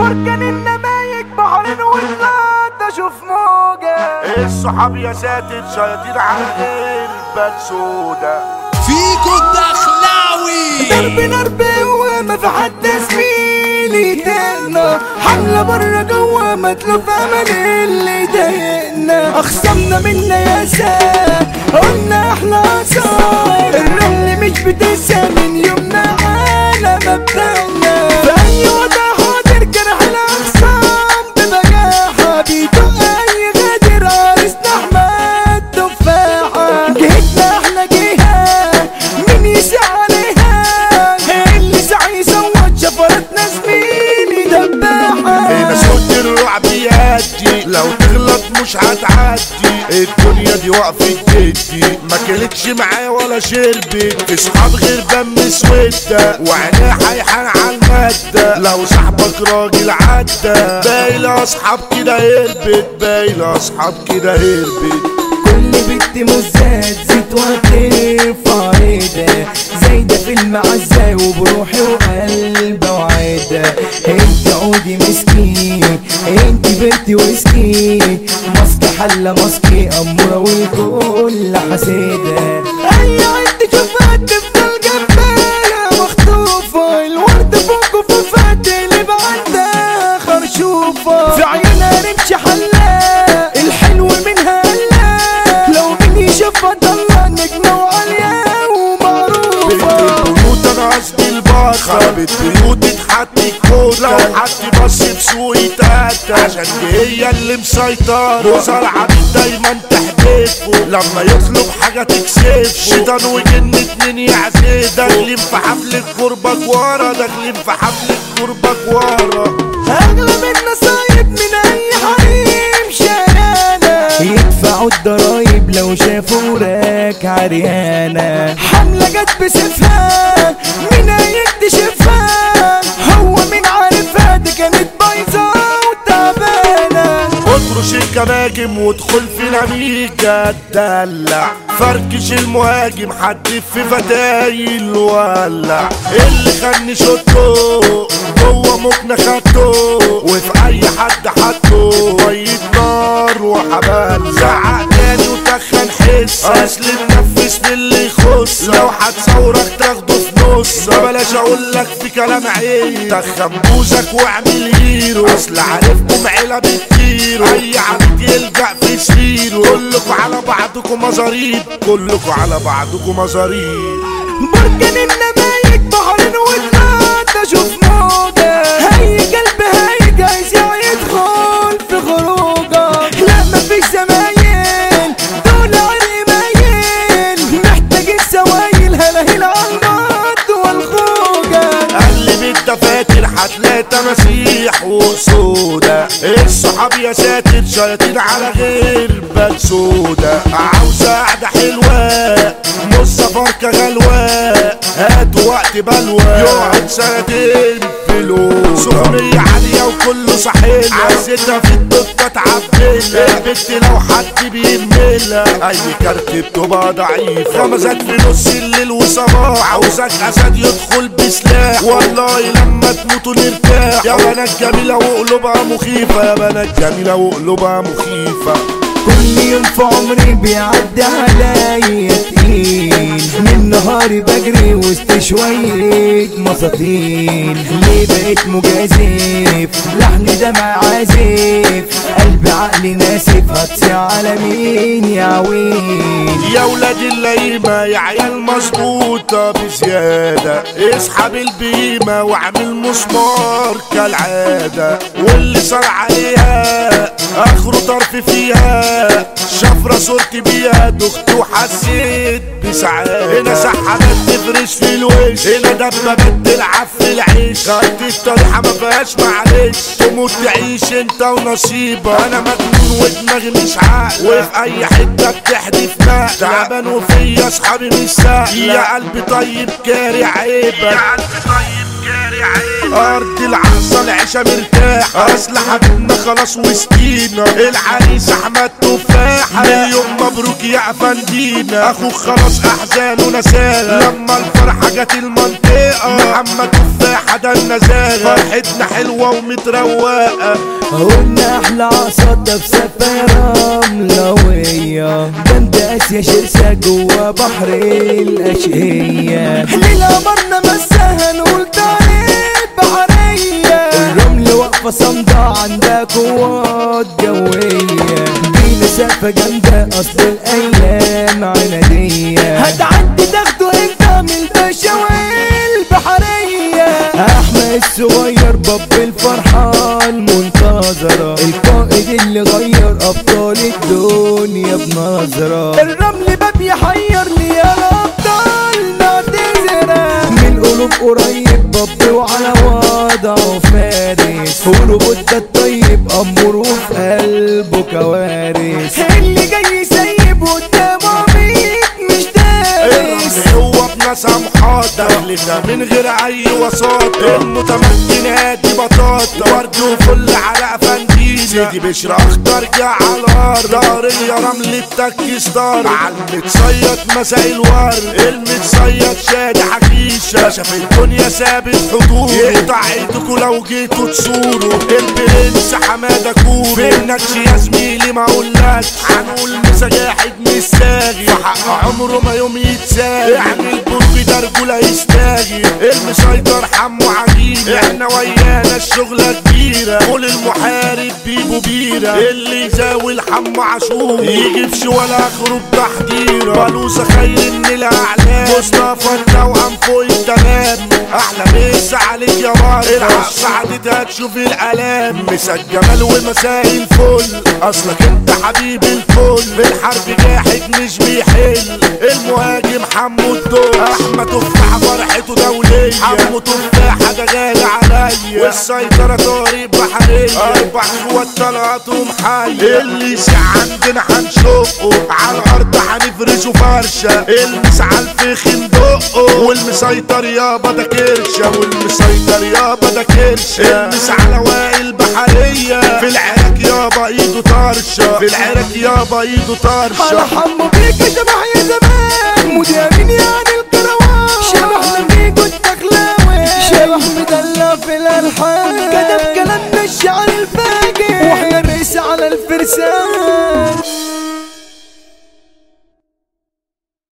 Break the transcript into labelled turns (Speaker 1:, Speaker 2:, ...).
Speaker 1: بركان النمايك بحرين والغدا شوف موجة
Speaker 2: الصحاب يا ساتر شياطين على غير البال سودا
Speaker 3: فيكو الدخلاوي
Speaker 1: ضرب نرب وما في حد زميلي تقنا حملة برا جوا مطلوب امل اللي ضايقنا اخصمنا منا يا سا قلنا احنا اثار الرمل مش بتنسى من يومنا على مبدأنا في اي وضع حاضر جرح الاخصام ببجاحة بيدق اي غادر عرسنا احمد تفاحة جهتنا احنا جهة مين يسعى عليها اللي سعى يصوت شفرتنا زميلي دباحة
Speaker 2: هنا صوت الرعب يهدي لو تغلط مش هتعدي الدنيا دي وقفت جدي ما كلتش معايا ولا شربت اصحاب غير دم سودة وعينيه حيحان على المادة لو صاحبك راجل عدى باقي لاصحاب كده هربت باقي لاصحاب كده هربت
Speaker 1: كل بنت مزات زيت وترفع ايدها زايدة في المعزة وبروحي وقلبة وعيدة انت عودي مسكين انت بنتي ويسكي ماسكة حلة ماسكي أمورة والكل حسيدة أي عد شوفها تفضل جنبها مخطوفة الورد فوق وفوفات اللي بعدها خرشوفة في عيونها رمش حلاق الحلو منها قلق لو مين يشوفها ضلة نجمة وعالية
Speaker 2: بنت
Speaker 1: ومعروفة
Speaker 2: البيوت انا قصدي البطة خربت بيوت اتحدي كوتا لو حد بص بسوقي تاتا عشان دي هي اللي مسيطرة وزار عبيد دايما تحدفه لما يطلب حاجة تكسف شيطان وجن اتنين يعزيه داخلين في حفلة قربك ورا داخلين في حفلة قربك ورا
Speaker 1: اغلب النصايب من اي حريم شارعنا يدفعوا الضرايب لو شافوا وراك عريانة حملة جت بسيفها مين هيكتشفها هو مين عارفها دي كانت بايظة وتعبانة
Speaker 2: اطرش الكماجم وادخل في نميجة تدلع فركش المهاجم حد في فتايل ولع اللي خلني شطه جوه مكنة خدته وفي اي حد حطه مية نار وحبال زعق تاني وتخن حس اصل ننفذ باللي يخص لو هتصورك تاخده في نص ما بلاش اقول لك في كلام عيب تخن بوزك واعمل هيرو اصل عارفكم عيلة بتطيروا اي عبد يلجأ في سريره كلكوا على بعضكم مزاريب كلكوا على بعضكم مزاريب
Speaker 1: بركان النمايك بحرين والغدا شوف موجة هي قلب هي جايز يدخل في خروجة لا مفيش زمايل دول عريمايل محتاجين سوايل هلاهيل عالمرض والخوجة
Speaker 2: قلب الدفاتر هتلاقي تماسيح وسودا الصحاب يا ساتر شياطين على غير بال سودا عاوزة قعدة حلوة نص فركة غلوة هات وقت بلوى يقعد سنتين فلوس سخنية عالية وكله صحيح عزتها في الدكة تعبلها البت لو حد بيملها اي كارت بتبقى ضعيف خمسات في نص الليل وصباح عاوزك اسد يدخل بسلاح والله لما تموتوا نرتاح يا بنات جميلة وقلوبها مخيفة يا بنات جميلة وقلوبها مخيفة
Speaker 1: كل يوم في عمري بيعدي عليا تقيل من نهاري بجري وسط شوية مساطيل ليه بقيت مجازف لحن دمع عازف قلبي عقلي ناسف هتصيع على مين يا عويل
Speaker 2: يا ولاد الليمة يا عيال مظبوطة بزيادة اسحب البيمة واعمل مسمار كالعادة واللي صار عليها اخره طرف فيها شفرة صورتي بيها دخت وحسيت بسعادة هنا سحبت تفرش في الوش هنا دبابات تلعب في العيش خدت الطريحة ما فيهاش معلش تموت تعيش انت ونصيبك انا مجنون ودماغي مش عاقلة وفي اي حتة بتحدف نقلة تعبان وفيا اصحابي مش سهلة يا قلبي طيب كاري عيبك يا قلبي طيب كاري عيبك ارض العصا العيشة مرتاح اصل حبيبنا خلاص وسطينا العريس احمد تفاحة مليون مبروك يا افندينا اخوك خلاص احزانه نساها لما الفرحة جت المنطقة محمد تفاحة ده النزاهة فرحتنا حلوة ومتروقة
Speaker 1: قلنا احلى عصادة بسفارة ملوية جنب اسيا شرسة جوا بحر الاشقية ليلة قمرنا مساها نقول طريق بحرية الرمل واقفة صامدة عندها قوات جوية دي مسافة جامدة اصل الايام عنادية هتعدي تاخده انت من الباشا والبحرية احمد الصغير باب الفرحة المنتظرة القائد اللي غير ابطال الدنيا بنظرة الرمل باب يحير لي الابطال نعتذرة من قلوب قريب باب وعلى وضعه فارس قولوا بودة الطيب امور وفي قلبه كوارث اللي جاي يسيب قدامه ميت مش دارس
Speaker 2: الرمل هو بناس محاطة دخلتها من غير اي وساطة المتمكن هادي بطاطا ورد وفل على افندينا سيدي بشر اخضر جه على الارض دار يا رمل التك ستار على المتصيد مساء الورد المتصيد شادي حكيشة شاف الدنيا ثابت حضور يقطع ايدكوا لو جيتوا تصوروا البرنس حمادة كورو فينكش يا زميلي ما اقولكش هنقول مسجاحد مش ساغي فحق عمره ما يوم يتساغي يعني البرج ده رجولة يستاغي المسيطر حمو عجينة احنا ويانا الشغلة كبيرة قول المحارب بيبو بيرة اللي يزاول حمو عاشور يجي في ولا اخره بتحضيرة بلوزة خير من الاعلام مصطفى التوأم فوق التمام احلى مسا عليك يا بطل العب سعادتها تشوف الالام مسا الجمال ومساء الفل اصلك انت حبيب الكل في الحرب جاحد مش بيحل المهاجم حمو الدور احمد تفاحة فرحته دولية حمو تفاحة ده غالي عليا والسيطرة طريق بحرية اربع اخوات طلعتهم حية اللي يسع عندنا هنشقه على الارض هنفرشه فرشة المس على الفخ ندقه والمسيطر يابا ده كرشة والمسيطر يابا ده كرشة المس على وائل بحرية في العراق يابا ايده طرشة في العراق يابا ايده
Speaker 1: على
Speaker 2: طرشة
Speaker 1: حمو بيك شبح يا زمان مديرين يعني الكروان شبح نبيك التخلاوي شبح مدلع في الالحان كتب كلام الشعر الفاجر واحنا الرئيس على الفرسان